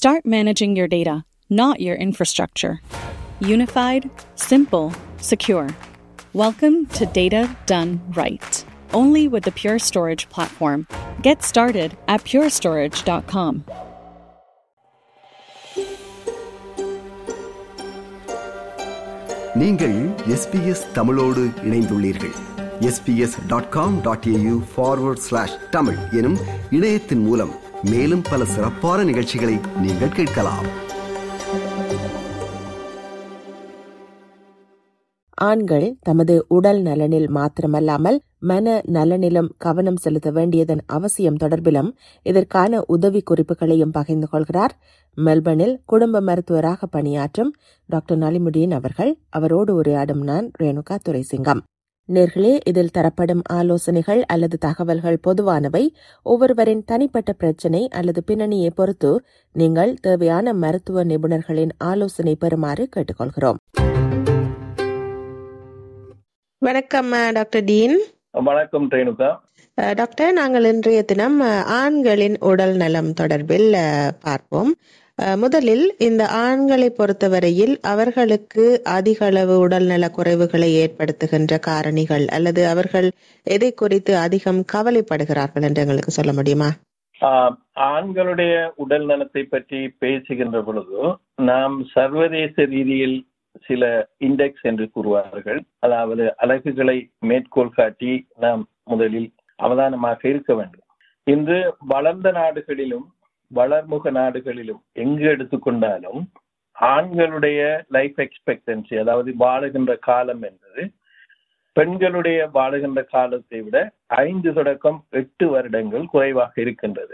Start managing your data, not your infrastructure. Unified, simple, secure. Welcome to Data Done Right. Only with the Pure Storage platform. Get started at purestorage.com. நீங்கள் SBS தமிழோடு இணைந்துள்ளீர்கள் SBS dot com dot AU forward slash Tamil எனும் இணையத்தின் மூலம் மேலும் பல சிறப்பான நிகழ்ச்சிகளை நீங்கள் கேட்கலாம் ஆண்கள் தமது உடல் நலனில் மாத்திரமல்லாமல் மன நலனிலும் கவனம் செலுத்த வேண்டியதன் அவசியம் தொடர்பிலும் இதற்கான உதவி குறிப்புகளையும் பகிர்ந்து கொள்கிறார் மெல்பர்னில் குடும்ப மருத்துவராக பணியாற்றும் டாக்டர் நலிமுடியன் அவர்கள் அவரோடு உரையாடும் நான் ரேணுகா துரைசிங்கம் நேர்களே இதில் தரப்படும் ஆலோசனைகள் அல்லது தகவல்கள் பொதுவானவை ஒவ்வொருவரின் தனிப்பட்ட பிரச்சினை அல்லது பின்னணியை பொறுத்து நீங்கள் தேவையான மருத்துவ நிபுணர்களின் ஆலோசனை பெறுமாறு கேட்டுக்கொள்கிறோம் வணக்கம் டாக்டர் டீன் வணக்கம் ரேணுகா அஹ், டாக்டர் நாங்கள் இன்றைய தினம் அஹ், ஆண்களின் உடல் நலம் தொடர்பில் அஹ், பார்ப்போம் அஹ், முதலில் இந்த ஆண்களை பொறுத்தவரையில் அவர்களுக்கு அதிக அளவு உடல்நல குறைவுகளை ஏற்படுத்துகின்ற காரணிகள் அல்லது அவர்கள் எதை குறித்து அதிகம் கவலைப்படுகிறார்கள் என்று எங்களுக்கு சொல்ல முடியுமா ஆஹ், ஆண்களுடைய உடல் நலத்தை பற்றி பேசுகின்ற பொழுது நாம் சர்வதேச ரீதியில் சில இண்டெக்ஸ் என்று கூறுவார்கள் அதாவது அலகுகளை மேற்கோள் காட்டி நாம் முதலில் அவதானமாக இருக்க வேண்டும் இன்று வளர்ந்த நாடுகளிலும் வளர்முக நாடுகளிலும் எங்கு எடுத்துக்கொண்டாலும் ஆண்களுடைய லைஃப் எக்ஸ்பெக்டன்சி அதாவது வாழுகின்ற காலம் என்பது பெண்களுடைய வாழுகின்ற காலத்தை விட ஐந்து தொடக்கம் எட்டு வருடங்கள் குறைவாக இருக்கின்றது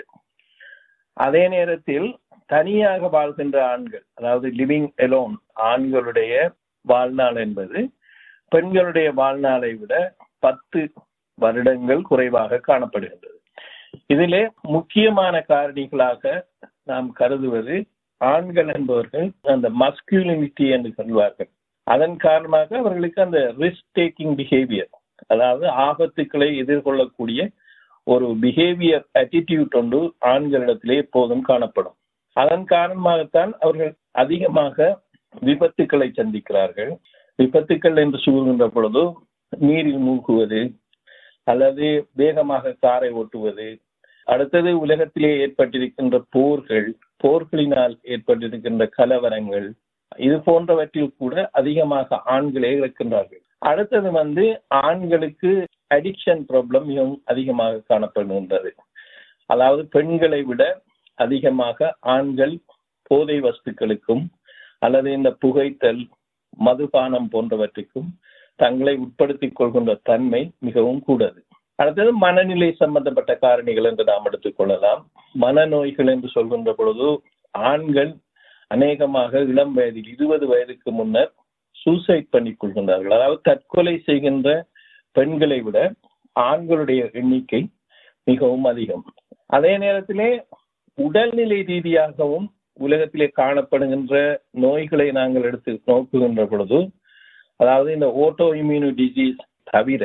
அதே நேரத்தில் தனியாக வாழ்கின்ற ஆண்கள் அதாவது லிவிங் எலோன் ஆண்களுடைய வாழ்நாள் என்பது பெண்களுடைய வாழ்நாளை விட பத்து வருடங்கள் குறைவாக காணப்படுகின்றது இதிலே முக்கியமான காரணிகளாக நாம் கருதுவது ஆண்கள் என்பவர்கள் அந்த மஸ்குலினிட்டி என்று சொல்வார்கள் அதன் காரணமாக அவர்களுக்கு அந்த ரிஸ்க் டேக்கிங் பிஹேவியர் அதாவது ஆபத்துக்களை எதிர்கொள்ளக்கூடிய ஒரு பிஹேவியர் attitude ஒன்று ஆண்களிடத்திலே எப்போதும் காணப்படும் அதன் காரணமாகத்தான் அவர்கள் அதிகமாக விபத்துக்களை சந்திக்கிறார்கள் விபத்துக்கள் என்று சொல்கின்ற பொழுது நீரில் மூழ்குவது அல்லது வேகமாக காரை ஓட்டுவது அடுத்தது உலகத்திலே ஏற்பட்டிருக்கின்ற போர்கள் போர்களினால் ஏற்பட்டிருக்கின்ற கலவரங்கள் இது போன்றவற்றில் கூட அதிகமாக ஆண்களே இருக்கின்றார்கள் அடுத்தது வந்து ஆண்களுக்கு அடிக்ஷன் ப்ராப்ளம் மிகவும் அதிகமாக காணப்படுகின்றது அதாவது பெண்களை விட அதிகமாக ஆண்கள் போதை வஸ்துக்களுக்கும் அல்லது இந்த புகைத்தல் மதுபானம் போன்றவற்றுக்கும் தங்களை உட்படுத்திக் கொள்கின்ற தன்மை மிகவும் கூடது அடுத்தது மனநிலை சம்பந்தப்பட்ட காரணிகள் என்று நாம் எடுத்துக்கொள்ளலாம் மனநோய்கள் என்று சொல்கின்ற பொழுது ஆண்கள் அநேகமாக இளம் வயதில் இருபது வயதுக்கு முன்னர் சூசைட் பண்ணிக் கொள்கின்றார்கள் அதாவது தற்கொலை செய்கின்ற பெண்களை விட ஆண்களுடைய எண்ணிக்கை மிகவும் அதிகம் அதே நேரத்திலே உடல்நிலை ரீதியாகவும் உலகத்திலே காணப்படுகின்ற நோய்களை நாங்கள் எடுத்து நோக்குகின்ற பொழுது அதாவது இந்த ஓட்டோ இம்யூனி டிசீஸ் தவிர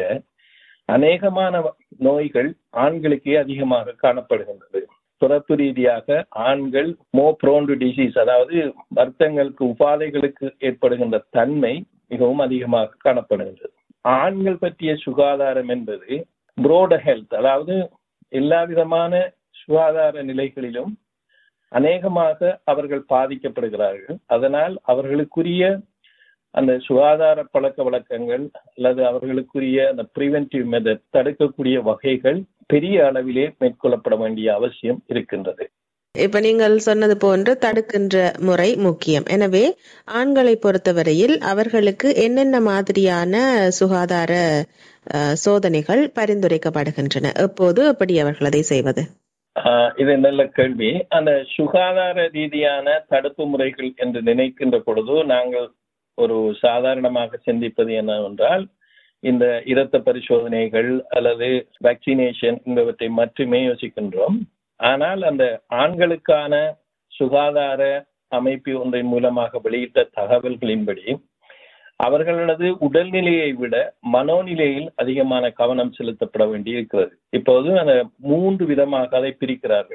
அநேகமான நோய்கள் ஆண்களுக்கே அதிகமாக காணப்படுகின்றது பிறப்பு ரீதியாக ஆண்கள் மோ ப்ரோன் டிசீஸ் அதாவது வருத்தங்களுக்கு உபாதைகளுக்கு ஏற்படுகின்ற தன்மை மிகவும் அதிகமாக காணப்படுகின்றது ஆண்கள் பற்றிய சுகாதாரம் என்பது புரோட ஹெல்த் அதாவது எல்லா விதமான சுகாதார நிலைகளிலும் அநேகமாக அவர்கள் பாதிக்கப்படுகிறார்கள் அதனால் அவர்களுக்குரிய அந்த சுகாதார பழக்க வழக்கங்கள் அல்லது அவர்களுக்குரிய அந்த பிரிவென்டிவ் மெத்தட் தடுக்கக்கூடிய வகைகள் பெரிய அளவிலே மேற்கொள்ளப்பட வேண்டிய அவசியம் இருக்கின்றது இப்ப நீங்கள் சொன்னது போன்று தடுக்கின்ற முறை முக்கியம் எனவே ஆண்களை பொறுத்தவரையில் அவர்களுக்கு என்னென்ன மாதிரியான சுகாதார அஹ், சோதனைகள் பரிந்துரைக்கப்படுகின்றன எப்போது எப்படி அவர்கள் அதை செய்வது ஆஹ் இது நல்ல கேள்வி அந்த சுகாதார ரீதியான தடுப்பு முறைகள் என்று நினைக்கின்ற பொழுது நாங்கள் ஒரு சாதாரணமாக சிந்திப்பது என்னவென்றால் இந்த இரத்த பரிசோதனைகள் அல்லது வேக்சினேஷன் என்பவற்றை மட்டுமே யோசிக்கின்றோம் ஆனால் அந்த ஆண்களுக்கான சுகாதார அமைப்பு ஒன்றின் மூலமாக வெளியிட்ட தகவல்களின்படி அவர்களது உடல்நிலையை விட மனோநிலையில் அதிகமான கவனம் செலுத்தப்பட வேண்டி இருக்கிறது இப்போது அந்த மூன்று விதமாக அதை பிரிக்கிறார்கள்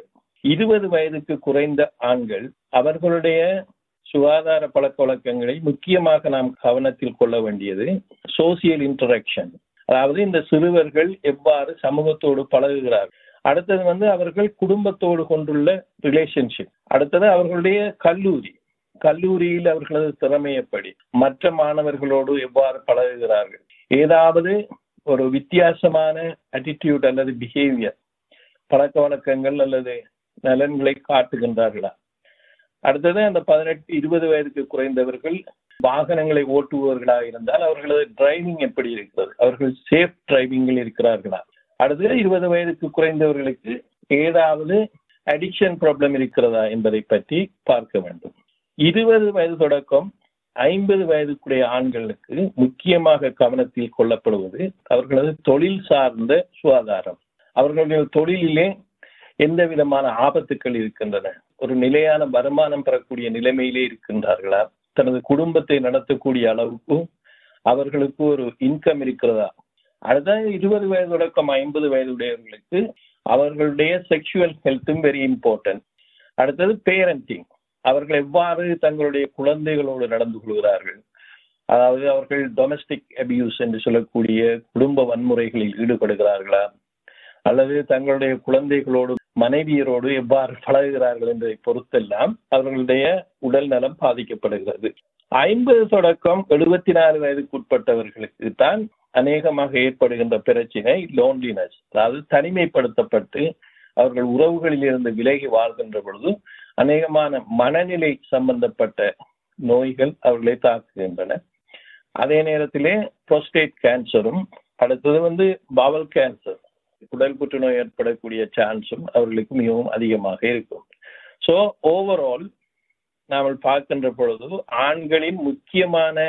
இருபது வயதுக்கு குறைந்த ஆண்கள் அவர்களுடைய சுகாதார பழக்க வழக்கங்களை முக்கியமாக நாம் கவனத்தில் கொள்ள வேண்டியது சோசியல் இன்டராக்ஷன் அதாவது இந்த சிறுவர்கள் எவ்வாறு சமூகத்தோடு பழகுகிறார்கள் அடுத்தது வந்து அவர்கள் குடும்பத்தோடு கொண்டுள்ள ரிலேஷன்ஷிப் அடுத்தது அவர்களுடைய கல்லூரி கல்லூரியில் அவர்களது திறமை எப்படி மற்ற மாணவர்களோடு எவ்வாறு பழகுகிறார்கள் ஏதாவது ஒரு வித்தியாசமான அட்டிடியூட் அல்லது பிஹேவியர் பழக்க வழக்கங்கள் அல்லது நலன்களை காட்டுகின்றார்களா அடுத்தது அந்த பதினெட்டு இருபது வயதுக்கு குறைந்தவர்கள் வாகனங்களை ஓட்டுபவர்களாக இருந்தால் அவர்களது டிரைவிங் எப்படி இருக்கிறது அவர்கள் சேஃப் டிரைவிங்கில் இருக்கிறார்களா அடுத்தது இருபது வயதுக்கு குறைந்தவர்களுக்கு ஏதாவது அடிக்ஷன் ப்ராப்ளம் இருக்கிறதா என்பதை பற்றி பார்க்க வேண்டும் இருபது வயது தொடக்கம் ஐம்பது வயதுக்குடைய ஆண்களுக்கு முக்கியமாக கவனத்தில் கொள்ளப்படுவது அவர்களது தொழில் சார்ந்த சுகாதாரம் அவர்களுடைய தொழிலிலே எந்த விதமான ஆபத்துக்கள் இருக்கின்றன ஒரு நிலையான வருமானம் பெறக்கூடிய நிலைமையிலே இருக்கின்றார்களா தனது குடும்பத்தை நடத்தக்கூடிய அளவுக்கு அவர்களுக்கு ஒரு இன்கம் இருக்கிறதா அதுதான் இருபது வயது தொடக்கம் ஐம்பது வயதுடையவர்களுக்கு அவர்களுடைய செக்ஷுவல் ஹெல்த்தும் வெரி இம்பார்ட்டன்ட் அடுத்தது பேரண்டிங் அவர்கள் எவ்வாறு தங்களுடைய குழந்தைகளோடு நடந்து கொள்கிறார்கள் அதாவது அவர்கள் டொமஸ்டிக் அபியூஸ் என்று சொல்லக்கூடிய குடும்ப வன்முறைகளில் ஈடுபடுகிறார்களா அல்லது தங்களுடைய குழந்தைகளோடு மனைவியரோடு எவ்வாறு பழகுகிறார்கள் என்பதை பொறுத்தெல்லாம் அவர்களுடைய உடல் நலம் பாதிக்கப்படுகிறது ஐம்பது தொடக்கம் எழுபத்தி நாலு வயதுக்குட்பட்டவர்களுக்கு தான் அநேகமாக ஏற்படுகின்ற பிரச்சினை லோன்லினஸ் அதாவது தனிமைப்படுத்தப்பட்டு அவர்கள் உறவுகளில் இருந்து விலகி வாழ்கின்ற பொழுது அநேகமான மனநிலை சம்பந்தப்பட்ட நோய்கள் அவர்களை தாக்குகின்றன அதே நேரத்திலே புரோஸ்டேட் கேன்சரும் அடுத்தது வந்து பவல் கேன்சர் உடல் புற்றுநோய் ஏற்படக்கூடிய சான்ஸும் அவர்களுக்கு மிகவும் அதிகமாக இருக்கும் ஸோ ஓவரால் நாம் பார்க்கின்ற பொழுது ஆண்களின் முக்கியமான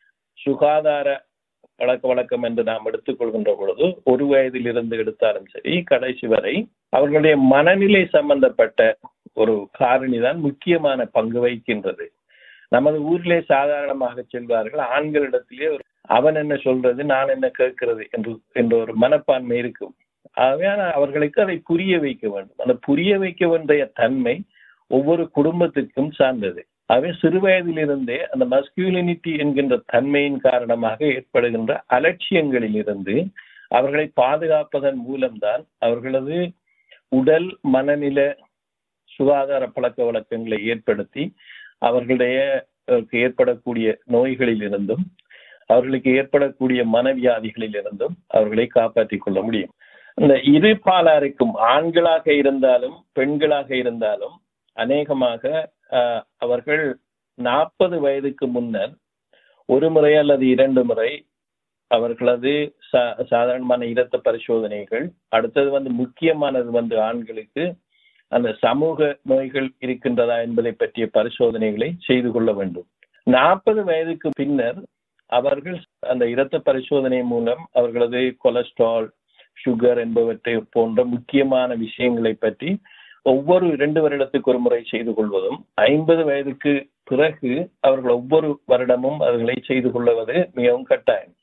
சுகாதார பழக்க வழக்கம் என்று நாம் எடுத்துக்கொள்கின்ற பொழுது ஒரு வயதில் இருந்து எடுத்தாலும் சரி கடைசி வரை அவர்களுடைய மனநிலை சம்பந்தப்பட்ட ஒரு காரணி தான் முக்கியமான பங்கு வகிக்கின்றது நமது ஊரிலே சாதாரணமாக செல்வார்கள் ஆண்களிடத்திலே ஒரு அவன் என்ன சொல்றது நான் என்ன கேட்கிறது என்று என்ற ஒரு மனப்பான்மை இருக்கும் ஆகவே அவர்களுக்கு அதை புரிய வைக்க வேண்டும் அந்த புரிய வைக்க வேண்டிய தன்மை ஒவ்வொரு குடும்பத்துக்கும் சார்ந்தது அவை சிறு வயதிலிருந்தே அந்த மஸ்கியூலினிட்டி என்கின்ற தன்மையின் காரணமாக ஏற்படுகின்ற அலட்சியங்களில் இருந்து அவர்களை பாதுகாப்பதன் மூலம்தான் அவர்களது உடல் மனநில சுகாதார பழக்க வழக்கங்களை ஏற்படுத்தி அவர்களுடைய ஏற்படக்கூடிய நோய்களில் இருந்தும் அவர்களுக்கு ஏற்படக்கூடிய மனவியாதிகளில் இருந்தும் அவர்களை காப்பாற்றிக் கொள்ள முடியும் இந்த இரு பாலாருக்கும் ஆண்களாக இருந்தாலும் பெண்களாக இருந்தாலும் அநேகமாக அவர்கள் நாற்பது வயதுக்கு முன்னர் ஒரு முறை அல்லது இரண்டு முறை அவர்களது சாதாரணமான இரத்த பரிசோதனைகள் அடுத்தது வந்து முக்கியமானது வந்து ஆண்களுக்கு அந்த சமூக நோய்கள் இருக்கின்றதா என்பதை பற்றிய பரிசோதனைகளை செய்து கொள்ள வேண்டும் நாற்பது வயதுக்கு பின்னர் அவர்கள் அந்த இரத்த பரிசோதனை மூலம் அவர்களது கொலஸ்ட்ரால் சுகர் என்பவற்றை போன்ற முக்கியமான விஷயங்களை பற்றி ஒவ்வொரு இரண்டு வருடத்துக்கு ஒரு முறை செய்து கொள்வதும் ஐம்பது வயதுக்கு பிறகு அவர்கள் ஒவ்வொரு வருடமும் அவர்களை செய்து கொள்வது மிகவும் கட்டாயம்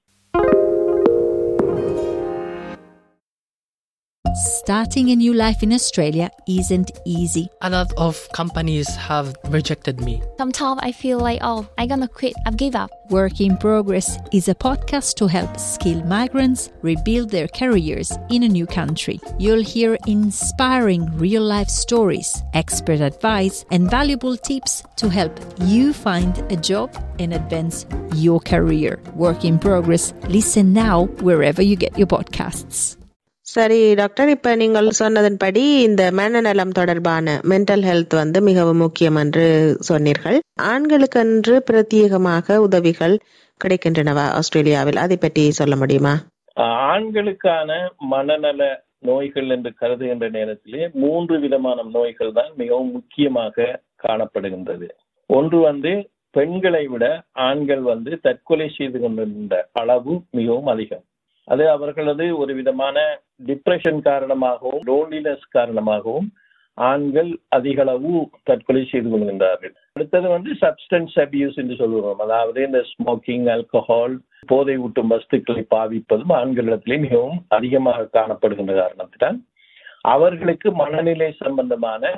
Starting a new life in Australia isn't easy. A lot of companies have rejected me. Sometimes I feel like, oh, I'm gonna quit, I've give up. Work in Progress is a podcast to help skilled migrants rebuild their careers in a new country. You'll hear inspiring real life stories, expert advice, and valuable tips to help you find a job and advance your career. Work in Progress. Listen now wherever you get your podcasts. சரி doctor இப்ப நீங்கள் சொன்னதன்படி இந்த மனநலம் தொடர்பான mental health வந்து மிகவும் முக்கியம் என்று சொன்னீர்கள் ஆண்களுக்கென்று பிரத்யேகமாக உதவிகள் கிடைக்கின்றனவா ஆஸ்திரேலியாவில் அதை பற்றி சொல்ல முடியுமா ஆண்களுக்கான மனநல நோய்கள் என்று கருதுகின்ற நேரத்திலே மூன்று விதமான நோய்கள் தான் மிகவும் முக்கியமாக காணப்படுகின்றது ஒன்று வந்து பெண்களை விட ஆண்கள் வந்து தற்கொலை செய்து கொண்டிருந்த அளவு மிகவும் அதிகம் அது அவர்களது ஒரு விதமான டிப்ரெஷன் காரணமாகவும் லோன்லினஸ் காரணமாகவும் ஆண்கள் அதிக அளவு தற்கொலை செய்து கொள்கின்றார்கள் அடுத்தது வந்து சப்ஸ்டன்ஸ் அபியூஸ் என்று சொல்லுவோம் அதாவது இந்த ஸ்மோக்கிங் ஆல்கஹால் போதை ஊட்டும் வஸ்துக்களை பாவிப்பதும் ஆண்களிடத்திலே மிகவும் அதிகமாக காணப்படுகின்ற காரணத்தினால் அவர்களுக்கு மனநிலை சம்பந்தமான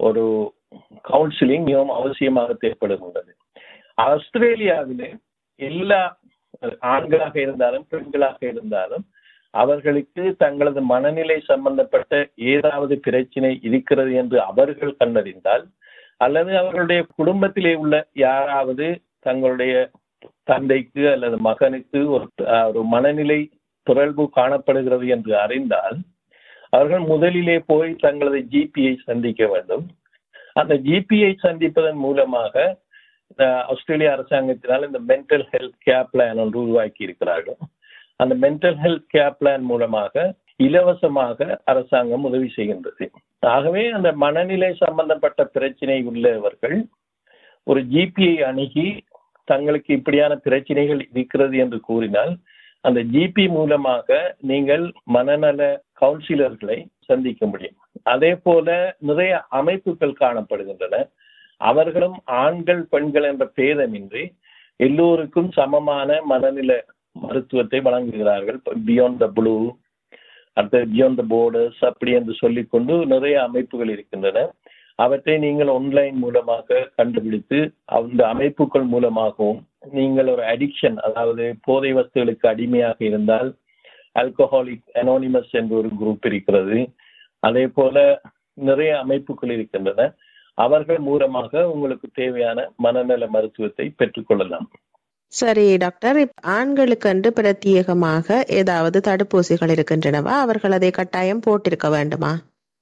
ஒரு கவுன்சிலிங் மிகவும் அவசியமாக தேவைப்படுகின்றது ஆஸ்திரேலியாவிலே எல்லா ஆண்களாக இருந்தாலும் பெண்களாக இருந்தாலும் அவர்களுக்கு தங்களது மனநிலை சம்பந்தப்பட்ட ஏதாவது பிரச்சனை இருக்கிறது என்று அவர்கள் கண்டறிந்தால் அல்லது அவர்களுடைய குடும்பத்திலே உள்ள யாராவது தங்களுடைய தந்தைக்கு அல்லது மகனுக்கு ஒரு ஒரு மனநிலை பிறழ்வு காணப்படுகிறது என்று அறிந்தால் அவர்கள் முதலிலே போய் தங்களது ஜிபியை சந்திக்க வேண்டும் அந்த ஜிபியை சந்திப்பதன் மூலமாக ஆஸ்திரேலிய அரசாங்கத்தினால் இந்த மென்டல் ஹெல்த் கேர் பிளான் ஒன்று உருவாக்கி இருக்கிறார்கள் அந்த மென்டல் ஹெல்த் கேர் பிளான் மூலமாக இலவசமாக அரசாங்கம் உதவி செய்கின்றது ஆகவே அந்த மனநிலை சம்பந்தப்பட்ட பிரச்சனை உள்ளவர்கள் ஒரு ஜிபியை அணுகி தங்களுக்கு இப்படியான பிரச்சனைகள் இருக்கிறது என்று கூறினால் அந்த ஜிபி மூலமாக நீங்கள் மனநல கவுன்சிலர்களை சந்திக்க முடியும் அதே போல நிறைய அமைப்புகள் காணப்படுகின்றன அவர்களும் ஆண்கள் பெண்கள் என்ற பேதமின்றி எல்லோருக்கும் சமமான மனநில மருத்துவத்தை வழங்குகிறார்கள் பியாண்ட் த ப்ளூ அடுத்து பியாண்ட் த போர்டர்ஸ் அப்படி என்று சொல்லிக்கொண்டு நிறைய அமைப்புகள் இருக்கின்றன அவற்றை நீங்கள் ஆன்லைன் மூலமாக கண்டுபிடித்து அந்த அமைப்புகள் மூலமாகவும் நீங்கள் ஒரு அடிக்ஷன் அதாவது போதை வஸ்துகளுக்கு அடிமையாக இருந்தால் ஆல்கஹாலிக் அனோனிமஸ் என்ற ஒரு குரூப் இருக்கிறது அதே போல நிறைய அமைப்புகள் இருக்கின்றன அவர்கள் மூலமாக உங்களுக்கு தேவையான மனநல மருத்துவத்தை பெற்றுக்கொள்ளலாம் சரி டாக்டர் ஆண்களுக்கு என்று பிரத்யேகமாக ஏதாவது தடுப்பூசிகள் இருக்கின்றனவா அவர்கள் அதை கட்டாயம் போட்டிருக்க வேண்டுமா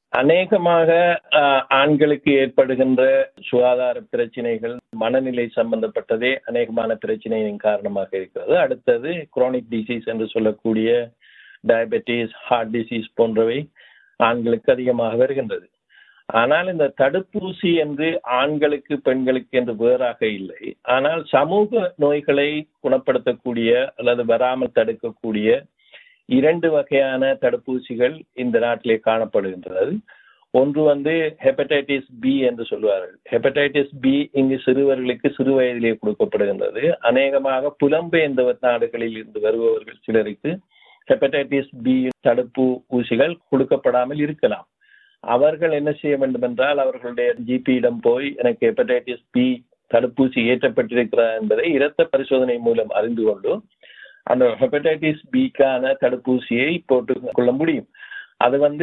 அநேகமாக ஆண்களுக்கு ஏற்படுகின்ற சுகாதார பிரச்சனைகள் மனநிலை சம்பந்தப்பட்டதே அநேகமான பிரச்சனையின் காரணமாக இருக்கிறது அடுத்தது குரோனிக் டிசீஸ் என்று சொல்லக்கூடிய டயபெட்டிஸ் ஹார்ட் டிசீஸ் போன்றவை ஆண்களுக்கு அதிகமாக வருகின்றது ஆனால் இந்த தடுப்பூசி என்று ஆண்களுக்கு பெண்களுக்கு என்று வேறாக இல்லை ஆனால் சமூக நோய்களை குணப்படுத்தக்கூடிய அல்லது வராமல் தடுக்கக்கூடிய இரண்டு வகையான தடுப்பூசிகள் இந்த நாட்டிலே காணப்படுகின்றது ஒன்று வந்து ஹெப்படைட்டிஸ் பி என்று சொல்வார்கள் ஹெப்படைட்டிஸ் பி இங்கு சிறுவர்களுக்கு சிறு வயதிலே கொடுக்கப்படுகின்றது அநேகமாக புலம்பெயர்ந்த நாடுகளில் இருந்து வருபவர்கள் சிலருக்கு ஹெப்படைட்டிஸ் பி தடுப்பு ஊசிகள் கொடுக்கப்படாமல் இருக்கலாம் அவர்கள் என்ன செய்ய வேண்டும் என்றால் அவர்களுடைய ஜிபியிடம் போய் எனக்கு ஹெப்படைட்டிஸ் பி தடுப்பூசி ஏற்றப்பட்டிருக்கிறார் என்பதை இரத்த பரிசோதனை மூலம் அறிந்து கொண்டு அந்த ஹெப்படைட்டிஸ் பிக்கான தடுப்பூசியை போட்டுக் கொள்ள முடியும் அது வந்து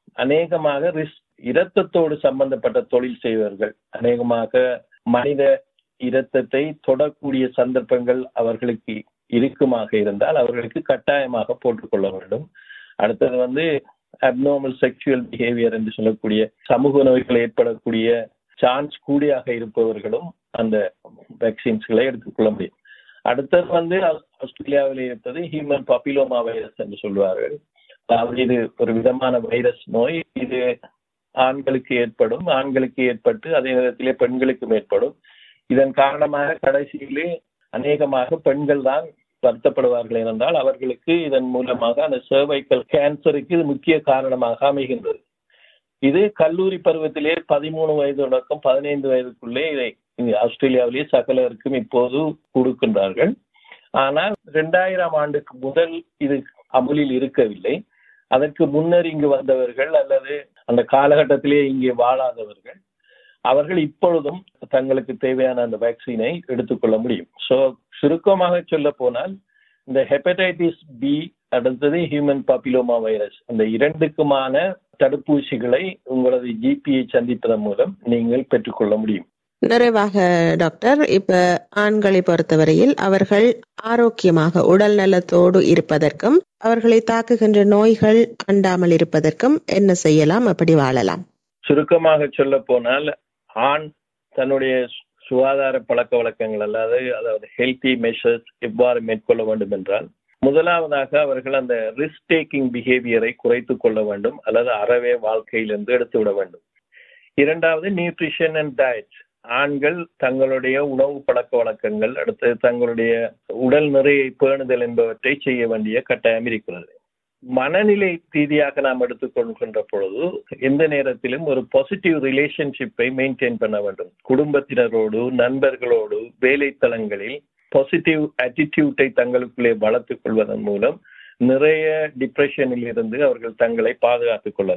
அநேகமாக ரிஸ்க் இரத்தத்தோடு சம்பந்தப்பட்ட தொழில் செய்வர்கள் அநேகமாக மனித இரத்தத்தை தொடக்கூடிய சந்தர்ப்பங்கள் அவர்களுக்கு இருக்குமாக இருந்தால் அவர்களுக்கு கட்டாயமாக போட்டுக்கொள்ள வேண்டும் அடுத்தது வந்து அப்நார்மல் செக்ஷுவல் பிஹேவியர் என்று சொல்லக்கூடிய சமூக நோய்கள் ஏற்படக்கூடிய சான்ஸ் கூடியாக இருப்பவர்களும் அந்த வேக்சின்ஸ்களை எடுத்துக்கொள்ள முடியும் அடுத்தது வந்து ஆஸ்திரேலியாவில் இருப்பது ஹியூமன் பாப்பிலோமா வைரஸ் என்று சொல்வார்கள் அதாவது இது ஒரு விதமான வைரஸ் நோய் இது ஆண்களுக்கு ஏற்படும் ஆண்களுக்கு ஏற்பட்டு அதே நேரத்திலே பெண்களுக்கும் ஏற்படும் இதன் காரணமாக கடைசியிலே அநேகமாக பெண்கள் தான் வருத்தப்படுவார்கள் என்றால் அவர்களுக்கு இதன் மூலமாக அந்த சர்வைக்கல் கேன்சருக்கு இது முக்கிய காரணமாக அமைகின்றது இது கல்லூரி பருவத்திலே பதிமூணு வயது தொடக்கம் பதினைந்து வயதுக்குள்ளே இதை ஆஸ்திரேலியாவிலேயே சகலருக்கும் இப்போது கொடுக்கின்றார்கள் ஆனால் இரண்டாயிரம் ஆண்டுக்கு முதல் இது அமுலில் இருக்கவில்லை அதற்கு முன்னர் இங்கு வந்தவர்கள் அல்லது அந்த காலகட்டத்திலே இங்கே வாழாதவர்கள் அவர்கள் இப்பொழுதும் தங்களுக்கு தேவையான அந்த வேக்சினை எடுத்துக்கொள்ள முடியும் ஸோ சுருக்கமாக சொல்ல போனால் இந்த ஹெப்படைட்டிஸ் பி அடுத்தது ஹியூமன் பாப்பிலோமா வைரஸ் அந்த இரண்டுக்குமான தடுப்பூசிகளை உங்களது ஜிபியை சந்திப்பதன் மூலம் நீங்கள் பெற்றுக்கொள்ள முடியும் நிறைவாக டாக்டர் இப்ப ஆண்களை பொறுத்தவரையில் அவர்கள் ஆரோக்கியமாக உடல் நலத்தோடு இருப்பதற்கும் அவர்களை தாக்குகின்ற நோய்கள் அண்டாமல் இருப்பதற்கும் என்ன செய்யலாம் அப்படி வாழலாம் சுருக்கமாக சொல்ல போனால் ஆண் தன்னுடைய சுகாதார பழக்க வழக்கங்கள் அல்லாது அதாவது ஹெல்த்தி மெஷர்ஸ் எவ்வாறு மேற்கொள்ள வேண்டும் என்றால் முதலாவதாக அவர்கள் அந்த ரிஸ்க் டேக்கிங் பிஹேவியரை குறைத்து கொள்ள வேண்டும் அல்லது அறவே வாழ்க்கையிலிருந்து எடுத்து விட வேண்டும் இரண்டாவது நியூட்ரிஷன் அண்ட் டயட் ஆண்கள் தங்களுடைய உணவு பழக்க வழக்கங்கள் அடுத்து தங்களுடைய உடல் நிறையை பேணுதல் என்பவற்றை செய்ய வேண்டிய கட்டாயம் இருக்கிறது மனநிலை ரீதியாக நாம் எடுத்துக்கொள்கின்ற பொழுது எந்த நேரத்திலும் ஒரு பாசிட்டிவ் ரிலேஷன்ஷிப்பை மெயின்டைன் பண்ண வேண்டும் குடும்பத்தினரோடு நண்பர்களோடு வேலை தளங்களில் பாசிட்டிவ் ஆட்டிடியூட்டை தங்களுக்குள்ளே வளர்த்துக் கொள்வதன் மூலம் நிறைய டிப்ரெஷனில் இருந்து அவர்கள் தங்களை பாதுகாத்துக் கொள்ளலாம்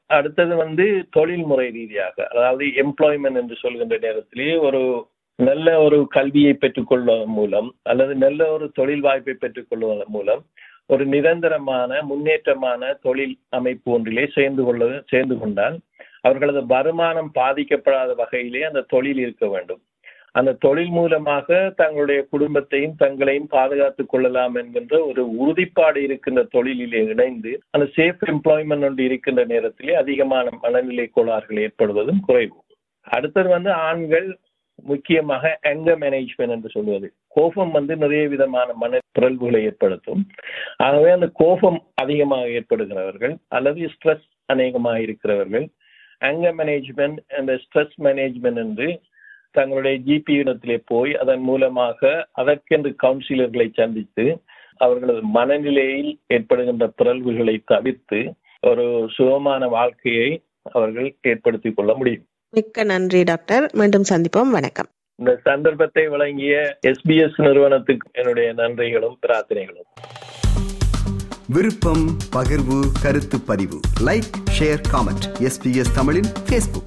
அடுத்தது வந்து தொழில்முறை ரீதியாக அதாவது எம்ப்ளாய்மெண்ட் என்று சொல்கின்ற நேரத்திலேயே ஒரு நல்ல ஒரு கல்வியை பெற்றுக்கொள்வதன் மூலம் அல்லது நல்ல ஒரு தொழில் வாய்ப்பை பெற்றுக்கொள்வதன் மூலம் ஒரு நிரந்தரமான முன்னேற்றமான தொழில் அமைப்பு ஒன்றிலே சேர்ந்து கொள்ள சேர்ந்து கொண்டால் அவர்களது வருமானம் பாதிக்கப்படாத வகையிலே அந்த தொழில் இருக்க வேண்டும் அந்த தொழில் மூலமாக தங்களுடைய குடும்பத்தையும் தங்களையும் பாதுகாத்துக் கொள்ளலாம் என்கின்ற ஒரு உறுதிப்பாடு இருக்கின்ற தொழிலிலே இணைந்து அந்த சேஃப் எம்ப்ளாய்மெண்ட் ஒன்று இருக்கின்ற நேரத்திலே அதிகமான மனநிலை கோளாறுகள் ஏற்படுவதும் குறைவு அடுத்தது வந்து ஆண்கள் முக்கியமாக எங்க மேனேஜ்மெண்ட் என்று சொல்வது கோபம் வந்து நிறைய விதமான மன பிறழ்வுகளை ஏற்படுத்தும் ஆகவே அந்த கோபம் அதிகமாக ஏற்படுகிறவர்கள் அல்லது ஸ்ட்ரெஸ் அநேகமாக இருக்கிறவர்கள் அங்க மேனேஜ்மெண்ட் அந்த ஸ்ட்ரெஸ் மேனேஜ்மெண்ட் என்று தங்களுடைய ஜிபி இடத்திலே போய் அதன் மூலமாக அதற்கென்று கவுன்சிலர்களை சந்தித்து அவர்களது மனநிலையில் ஏற்படுகின்ற பிறழ்வுகளை தவிர்த்து ஒரு சுகமான வாழ்க்கையை அவர்கள் ஏற்படுத்திக் கொள்ள முடியும் மிக்க நன்றி டாக்டர் மீண்டும் சந்திப்போம் வணக்கம் இந்த சந்தர்ப்பத்தை வழங்கிய எஸ்பிஎஸ் நிறுவனத்துக்கு என்னுடைய நன்றிகளும் பிரார்த்தனைகளும் விருப்பம் பகிர்வு கருத்து பதிவு லைக் ஷேர் காமெண்ட் எஸ்பிஎஸ் தமிழின் Facebook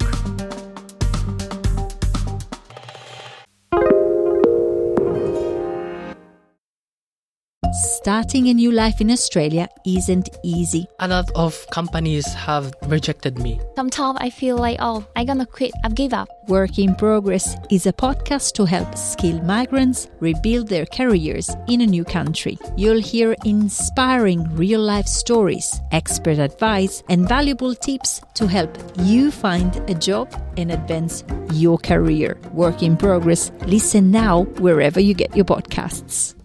Starting a new life in Australia isn't easy. A lot of companies have rejected me. Sometimes I feel like, oh, I'm gonna quit. I've give up. Work in Progress is a podcast to help skilled migrants rebuild their careers in a new country. You'll hear inspiring real life stories, expert advice, and valuable tips to help you find a job and advance your career. Work in Progress. Listen now wherever you get your podcasts.